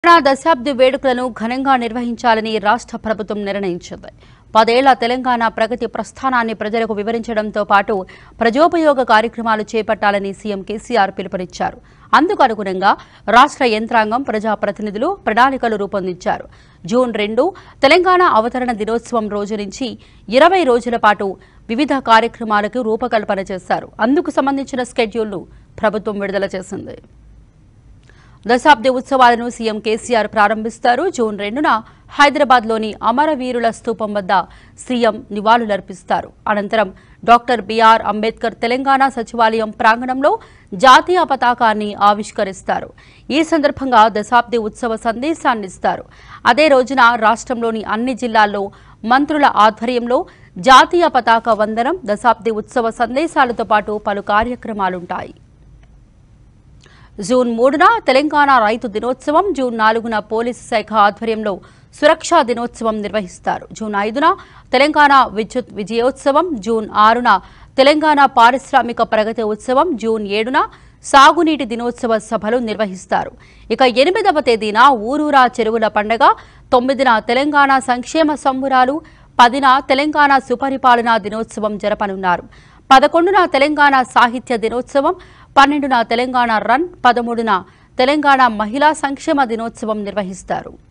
తెలంగాణ దశాబ్ది వేడుకలను ఘనంగా నిర్వహించాలని రాష్ట్ర ప్రభుత్వం నిర్ణయించింది పదేళ్ల తెలంగాణ ప్రగతి ప్రస్థానాన్ని ప్రజలకు వివరించడంతో పాటు ప్రజోపయోగ కార్యక్రమాలు చేపట్టాలని సీఎం కేసీఆర్ పిలుపునిచ్చారు అందుకు అనుగుణంగా రాష్ట్ర యంత్రాంగం ప్రజాప్రతినిధులు ప్రణాళికలు రూపొందించారు జూన్ రెండు తెలంగాణ అవతరణ దినోత్సవం రోజు నుంచి ఇరవై రోజుల పాటు వివిధ కార్యక్రమాలకు రూపకల్పన చేశారు అందుకు సంబంధించిన స్కెడ్యూల్ను ప్రభుత్వం విడుదల చేసింది దశాబ్ది ఉత్సవాలను సీఎం కేసీఆర్ ప్రారంభిస్తారు జూన్ రెండున హైదరాబాద్లోని అమరవీరుల స్తూపం వద్ద సీఎం నివాళులర్పిస్తారు అనంతరం డాక్టర్ బిఆర్ అంబేద్కర్ తెలంగాణ సచివాలయం ప్రాంగణంలో జాతీయ పతాకాన్ని ఆవిష్కరిస్తారు ఈ సందర్భంగా దశాబ్ది ఉత్సవ సందేశాన్ని ఇస్తారు అదే రోజున రాష్ట్రంలోని అన్ని జిల్లాల్లో మంత్రుల ఆధ్వర్యంలో జాతీయ పతాక వందనం దశాబ్ది ఉత్సవ సందేశాలతో పాటు పలు కార్యక్రమాలుంటాయి జూన్ మూడున తెలంగాణ రైతు దినోత్సవం జూన్ నాలుగున పోలీసు శాఖ ఆధ్వర్యంలో సురక్షా దినోత్సవం నిర్వహిస్తారు జూన్ ఐదున తెలంగాణ విద్యుత్ విజయోత్సవం జూన్ ఆరున తెలంగాణ పారిశ్రామిక ప్రగతి ఉత్సవం జూన్ ఏడున సాగునీటి దినోత్సవ సభలు నిర్వహిస్తారు ఇక ఎనిమిదవ తేదీన ఊరూరా చెరువుల పండగ తొమ్మిదిన తెలంగాణ సంక్షేమ సంబురాలు పదిన తెలంగాణ సుపరిపాలనా దినోత్సవం జరపనున్నారు పదకొండున తెలంగాణ సాహిత్య దినోత్సవం పన్నెండున తెలంగాణ రన్ పదమూడున తెలంగాణ మహిళా సంక్షేమ దినోత్సవం నిర్వహిస్తారు